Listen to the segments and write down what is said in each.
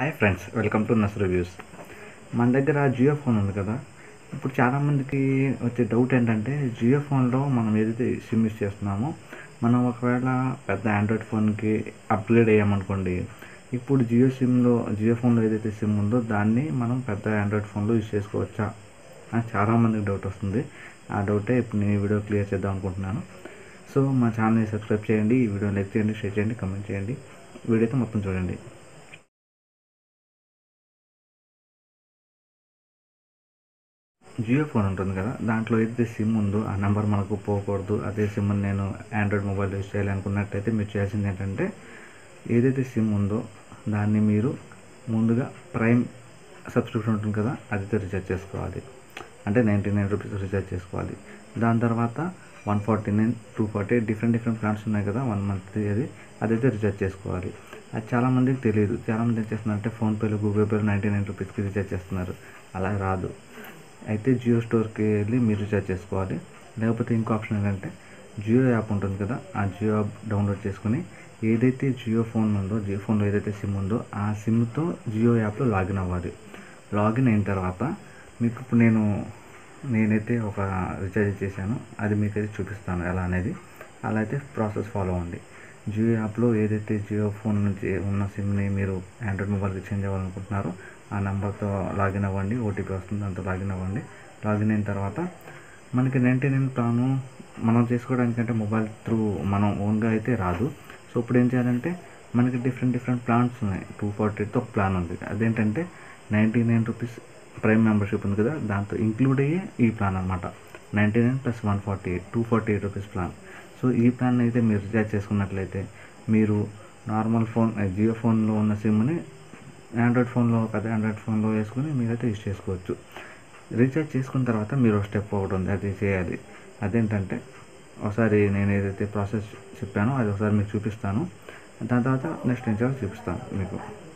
hi friends welcome to నస్ reviews మన దగ్గర జియో ఫోన్ ఉంది కదా ఇప్పుడు చాలామందికి వచ్చే డౌట్ ఏంటంటే జియో ఫోన్లో మనం ఏదైతే సిమ్ యూస్ చేస్తున్నామో మనం ఒకవేళ పెద్ద ఆండ్రాయిడ్ ఫోన్కి అప్గ్రేడ్ అయ్యామనుకోండి ఇప్పుడు జియో సిమ్లో జియో ఫోన్లో ఏదైతే సిమ్ ఉందో దాన్ని మనం పెద్ద ఆండ్రాయిడ్ ఫోన్లో యూస్ చేసుకోవచ్చా అని చాలామందికి డౌట్ వస్తుంది ఆ డౌటే ఇప్పుడు నేను ఈ వీడియో క్లియర్ చేద్దాం అనుకుంటున్నాను సో మా ఛానల్ని సబ్స్క్రైబ్ చేయండి ఈ వీడియో లైక్ చేయండి షేర్ చేయండి కమెంట్ చేయండి వీడియో అయితే మొత్తం చూడండి జియో ఫోన్ ఉంటుంది కదా దాంట్లో ఏదైతే సిమ్ ఉందో ఆ నెంబర్ మనకు పోకూడదు అదే సిమ్ నేను ఆండ్రాయిడ్ మొబైల్ యూస్ చేయాలి అనుకున్నట్టయితే మీరు చేయాల్సింది ఏంటంటే ఏదైతే సిమ్ ఉందో దాన్ని మీరు ముందుగా ప్రైమ్ సబ్స్క్రిప్షన్ ఉంటుంది కదా అదితో రీఛార్జ్ చేసుకోవాలి అంటే నైంటీ నైన్ రూపీస్ రీఛార్జ్ చేసుకోవాలి దాని తర్వాత one forty nine two forty different different plans ఉన్నాయి కదా వన్ మంత్ అది అదైతే రీఛార్జ్ చేసుకోవాలి అది చాలామందికి తెలియదు చాలామంది ఏం చేస్తున్నారంటే ఫోన్పేలో గూగుల్ పేలో నైంటీ నైన్ రూపీస్కి రీఛార్జ్ చేస్తున్నారు అలా రాదు అయితే జియో స్టోర్కి వెళ్ళి మీరు రీఛార్జ్ చేసుకోవాలి లేకపోతే ఇంకో ఆప్షన్ ఏంటంటే జియో యాప్ ఉంటుంది కదా ఆ జియో యాప్ డౌన్లోడ్ చేసుకుని ఏదైతే జియో ఫోన్ ఉందో జియో ఫోన్లో ఏదైతే సిమ్ ఉందో ఆ సిమ్తో జియో యాప్లో లాగిన్ అవ్వాలి లాగిన్ అయిన తర్వాత మీకు ఇప్పుడు నేను నేనైతే ఒక రీఛార్జ్ చేశాను అది మీకు అయితే చూపిస్తాను ఎలా అనేది అలా అయితే ప్రాసెస్ ఫాలో అవ్వండి జియో యాప్లో ఏదైతే జియో ఫోన్ నుంచి ఉన్న సిమ్ని మీరు ఆండ్రాయిడ్ మొబైల్కి చేంజ్ అవ్వాలనుకుంటున్నారో ఆ నెంబర్తో లాగిన్ అవ్వండి ఓటీపీ వస్తుంది దాంతో లాగిన్ అవ్వండి లాగిన్ అయిన తర్వాత మనకి నైంటీ నైన్ ప్లాను మనం చేసుకోవడానికంటే మొబైల్ త్రూ మనం ఓన్గా అయితే రాదు సో ఇప్పుడు ఏం చేయాలంటే మనకి డిఫరెంట్ డిఫరెంట్ ప్లాన్స్ ఉన్నాయి టూ ఫార్టీతో ఒక ప్లాన్ ఉంది అదేంటంటే ninety nine rupees prime membership ఉంది కదా దాంతో ఇంక్లూడ్ అయ్యే ఈ ప్లాన్ అనమాట ninety nine plus one forty eight two forty eight rupees plan so ఈ ప్లాన్ అయితే మీరు రీఛార్జ్ చేసుకున్నట్లయితే మీరు నార్మల్ ఫోన్ జియో ఫోన్లో ఉన్న సిమ్ని ఆండ్రాయిడ్ ఫోన్లో పెద్ద ఆండ్రాయిడ్ ఫోన్లో వేసుకుని మీరైతే యూస్ చేసుకోవచ్చు రీఛార్జ్ చేసుకున్న తర్వాత మీరు ఒక స్టెప్ ఒకటి ఉంది అది చేయాలి అదేంటంటే ఒకసారి నేను ఏదైతే ప్రాసెస్ చెప్పానో అది ఒకసారి మీకు చూపిస్తాను దాని తర్వాత నెక్స్ట్ ఏం చేయాలో చూపిస్తాను మీకు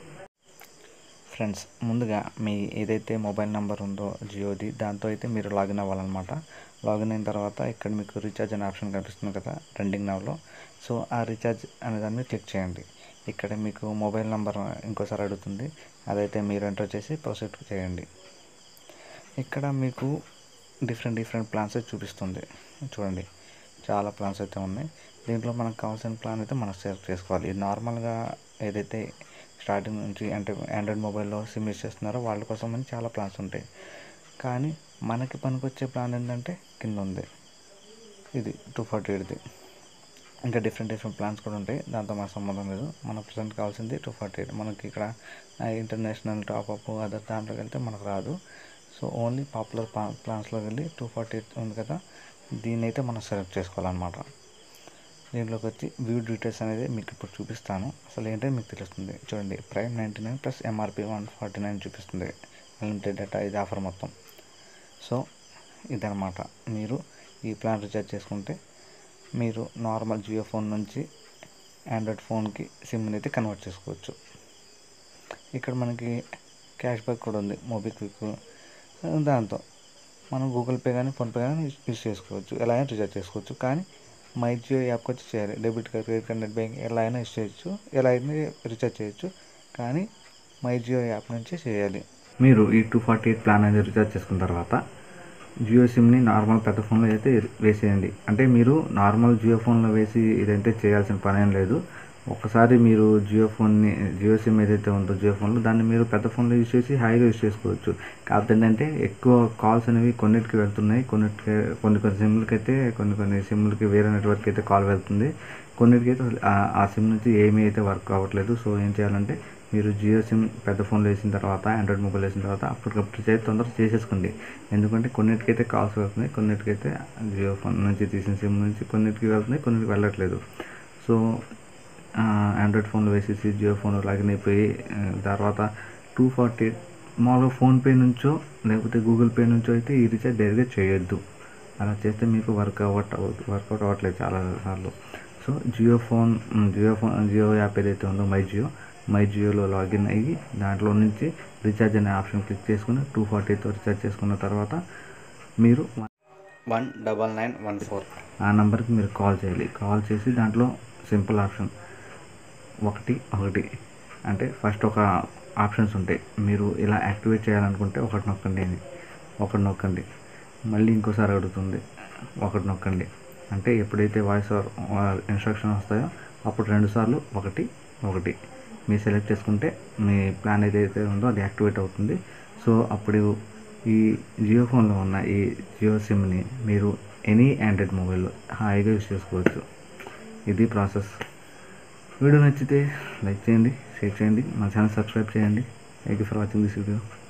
ఫ్రెండ్స్ ముందుగా మీ ఏదైతే మొబైల్ నెంబర్ ఉందో జియోది దాంతో అయితే మీరు లాగిన్ అవ్వాలన్నమాట లాగిన్ అయిన తర్వాత ఇక్కడ మీకు రీఛార్జ్ అనే ఆప్షన్ కనిపిస్తుంది కదా ట్రెండింగ్ నవ్లో సో ఆ రీఛార్జ్ అనే దాన్ని క్లిక్ చేయండి ఇక్కడ మీకు మొబైల్ నెంబర్ ఇంకోసారి అడుగుతుంది అదైతే మీరు ఎంటర్ చేసి ప్రొసీడ్ చేయండి ఇక్కడ మీకు డిఫరెంట్ డిఫరెంట్ ప్లాన్స్ చూపిస్తుంది చూడండి చాలా ప్లాన్స్ అయితే ఉన్నాయి దీంట్లో మనకు కావాల్సిన ప్లాన్ అయితే మనం సెలెక్ట్ చేసుకోవాలి ఇది నార్మల్గా ఏదైతే స్టార్టింగ్ నుంచి అంటే ఆండ్రాయిడ్ మొబైల్లో సిమ్ యూస్ చేస్తున్నారో వాళ్ళ కోసం అని చాలా ప్లాన్స్ ఉంటాయి కానీ మనకి పనికొచ్చే ప్లాన్ ఏంటంటే కింద ఉంది ఇది టూ ఫార్టీ ఎయిట్ది ఇంకా డిఫరెంట్ డిఫరెంట్ ప్లాన్స్ కూడా ఉంటాయి దాంతో మనకు సంబంధం లేదు మన ప్రజెంట్ కావాల్సింది టూ ఫార్టీ ఎయిట్ మనకి ఇక్కడ ఇంటర్నేషనల్ టాప్అప్ అదర్ దాంట్లోకి వెళ్తే మనకు రాదు సో ఓన్లీ పాపులర్ ప్లాన్స్లోకి వెళ్ళి టూ ఫార్టీ ఎయిట్ ఉంది కదా దీన్ని అయితే మనం సెలెక్ట్ చేసుకోవాలన్నమాట దీంట్లోకి వచ్చి వ్యూ డీటెయిల్స్ అనేది మీకు ఇప్పుడు చూపిస్తాను అసలు ఏంటో మీకు తెలుస్తుంది చూడండి prime ninety nine plus MRP one forty nine చూపిస్తుంది అన్లిమిటెడ్ డేటా ఇది ఆఫర్ మొత్తం సో ఇదనమాట మీరు ఈ ప్లాన్ రీఛార్జ్ చేసుకుంటే మీరు నార్మల్ జియో ఫోన్ నుంచి ఆండ్రాయిడ్ ఫోన్కి సిమ్ని అయితే కన్వర్ట్ చేసుకోవచ్చు ఇక్కడ మనకి క్యాష్ బ్యాక్ కూడా ఉంది మోబిక్విక్ దాంతో మనం గూగుల్ పే కానీ ఫోన్పే కానీ యూస్ చేసుకోవచ్చు ఎలా అయినా రీఛార్జ్ చేసుకోవచ్చు కానీ మై జియో యాప్కి వచ్చి చేయాలి debit card credit card net bank ఎలా అయినా యూస్ చేయొచ్చు ఎలా అయినా రీఛార్జ్ చేయొచ్చు కానీ మై జియో యాప్ నుంచి చేయాలి మీరు ఈ టూ ఫార్టీ ఎయిట్ ప్లాన్ అనేది రీఛార్జ్ చేసుకున్న తర్వాత జియో సిమ్ని నార్మల్ పెద్ద ఫోన్లో అయితే వేసేయండి అంటే మీరు నార్మల్ జియో ఫోన్లో వేసి ఇదంటే చేయాల్సిన పని ఏం లేదు ఒకసారి మీరు జియో ఫోన్ని జియో సిమ్ ఏదైతే ఉందో జియో ఫోన్లో దాన్ని మీరు పెద్ద ఫోన్లో యూజ్ చేసి హాయిగా యూజ్ చేసుకోవచ్చు కాకపోతే ఏంటంటే ఎక్కువ కాల్స్ అనేవి కొన్నిటికి వెళ్తున్నాయి కొన్నిటికి కొన్ని కొన్ని సిమ్లకి అయితే కొన్ని కొన్ని సిమ్లకి వేరే నెట్వర్క్ అయితే కాల్ వెళ్తుంది కొన్నిటికి అయితే ఆ సిమ్ నుంచి ఏమీ అయితే వర్క్ అవ్వట్లేదు సో ఏం చేయాలంటే మీరు జియో సిమ్ పెద్ద ఫోన్లో వేసిన తర్వాత ఆండ్రాయిడ్ మొబైల్ వేసిన తర్వాత అప్పటికప్పుడు చేసి తొందరగా చేసేసుకోండి ఎందుకంటే కొన్నిటికైతే కాల్స్ వెళ్తున్నాయి కొన్నిటికైతే జియో ఫోన్ నుంచి తీసిన సిమ్ నుంచి కొన్నిటికి వెళ్తున్నాయి కొన్నిటికి వెళ్ళట్లేదు సో ఆండ్రాయిడ్ ఫోన్లో వేసేసి జియో ఫోన్లో లాగిన్ అయిపోయి తర్వాత టూ ఫార్టీ మామూలుగా ఫోన్పే నుంచో లేకపోతే గూగుల్ పే నుంచో అయితే ఈ రీఛార్జ్ డైరెక్ట్గా చేయొద్దు అలా చేస్తే మీకు వర్క్ అవ్వట్ వర్కౌట్ అవ్వట్లేదు చాలా సార్లు so Jio phone Jio phone Jio app ఏదైతే ఉందో మై జియో మై జియోలో లాగిన్ అయ్యి దాంట్లో నుంచి రీఛార్జ్ అనే ఆప్షన్ క్లిక్ చేసుకుని టూ ఫార్టీతో రీఛార్జ్ చేసుకున్న తర్వాత మీరు one double nine one four ఆ నెంబర్కి మీరు కాల్ చేయాలి కాల్ చేసి దాంట్లో సింపుల్ ఆప్షన్ ఒకటి ఒకటి అంటే ఫస్ట్ ఒక ఆప్షన్స్ ఉంటాయి మీరు ఇలా యాక్టివేట్ చేయాలనుకుంటే ఒకటి నొక్కండి అని ఒకటి నొక్కండి మళ్ళీ ఇంకోసారి అడుగుతుంది ఒకటి నొక్కండి అంటే ఎప్పుడైతే వాయిస్ ఇన్స్ట్రక్షన్ వస్తాయో అప్పుడు రెండు సార్లు ఒకటి ఒకటి మీరు సెలెక్ట్ చేసుకుంటే మీ ప్లాన్ ఏదైతే ఉందో అది యాక్టివేట్ అవుతుంది సో అప్పుడు ఈ జియో ఫోన్లో ఉన్న ఈ జియో సిమ్ని మీరు ఎనీ ఆండ్రాయిడ్ మొబైల్లో హాయిగా యూస్ చేసుకోవచ్చు ఇది ప్రాసెస్ వీడియో నచ్చితే లైక్ చేయండి షేర్ చేయండి మా ఛానల్ సబ్స్క్రైబ్ చేయండి thank you for watching this video